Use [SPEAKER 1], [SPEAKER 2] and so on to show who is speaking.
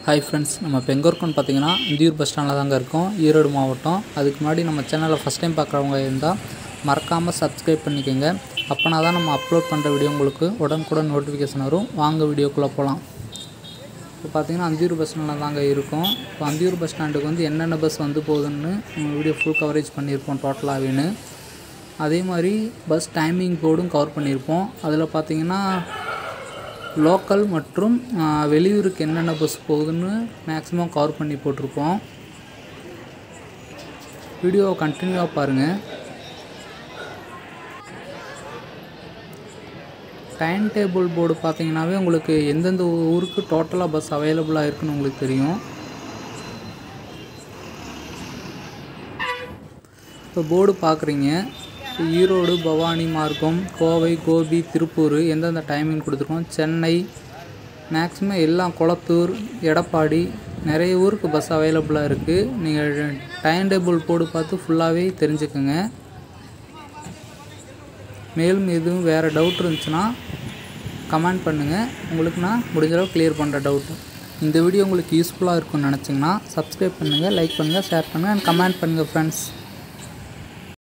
[SPEAKER 1] hi friends நம்ம இப்போ எங்கே இருக்கோம்னு பார்த்தீங்கன்னா இந்தியூர் பஸ் ஸ்டாண்டில் தாங்க இருக்கோம் ஈரோடு மாவட்டம் அதுக்கு முன்னாடி நம்ம சேனலை ஃபஸ்ட் டைம் பார்க்குறவங்க இருந்தால் மறக்காமல் சப்ஸ்கிரைப் பண்ணிக்கோங்க அப்போனா தான் நம்ம அப்லோட் பண்ணுற வீடியோ உங்களுக்கு உடனுக்குடன் நோட்டிஃபிகேஷன் வரும் வாங்க வீடியோக்குள்ளே போகலாம் இப்போ பார்த்தீங்கன்னா அந்தியூர் பஸ் ஸ்டாண்டில் தாங்க இருக்கும் இப்போ அந்தியூர் பஸ் ஸ்டாண்டுக்கு வந்து என்னென்ன பஸ் வந்து போகுதுன்னு நம்ம வீடியோ ஃபுல் கவரேஜ் பண்ணியிருப்போம் டோட்டலாகவேன்னு அதே மாதிரி பஸ் டைமிங் போர்டும் கவர் பண்ணியிருப்போம் அதில் பார்த்தீங்கன்னா லோக்கல் மற்றும் ஆ, வெளியூருக்கு என்னென்ன பஸ் போகுதுன்னு மேக்ஸிமம் கவர் பண்ணி போட்டிருப்போம் வீடியோவை கண்டினியூவாக பாருங்கள் டைம் டேபிள் போர்டு பார்த்தீங்கன்னாவே உங்களுக்கு எந்தெந்த ஊருக்கு டோட்டலாக பஸ் அவைலபிளாக இருக்குன்னு உங்களுக்கு தெரியும் இப்போ போர்டு பார்க்குறீங்க ஈரோடு பவானி மார்க்கம் கோவை கோபி திருப்பூர் எந்தெந்த டைமிங் கொடுத்துருக்கோம் சென்னை மேக்ஸிமம் எல்லாம் குளத்தூர் எடப்பாடி நிறைய ஊருக்கு பஸ் அவைலபிளாக இருக்குது நீங்கள் டைம் டேபிள் போர்டு பார்த்து ஃபுல்லாகவே தெரிஞ்சுக்கோங்க மேலும் எதுவும் வேறு டவுட் இருந்துச்சுன்னா கமெண்ட் பண்ணுங்கள் உங்களுக்கு நான் முடிஞ்ச அளவு கிளியர் பண்ணுற டவுட்டு இந்த வீடியோ உங்களுக்கு யூஸ்ஃபுல்லாக இருக்கும்னு நினச்சிங்கன்னா சப்ஸ்கிரைப் பண்ணுங்கள் லைக் பண்ணுங்கள் ஷேர் பண்ணுங்கள் அண்ட் கமெண்ட் பண்ணுங்கள் ஃப்ரெண்ட்ஸ்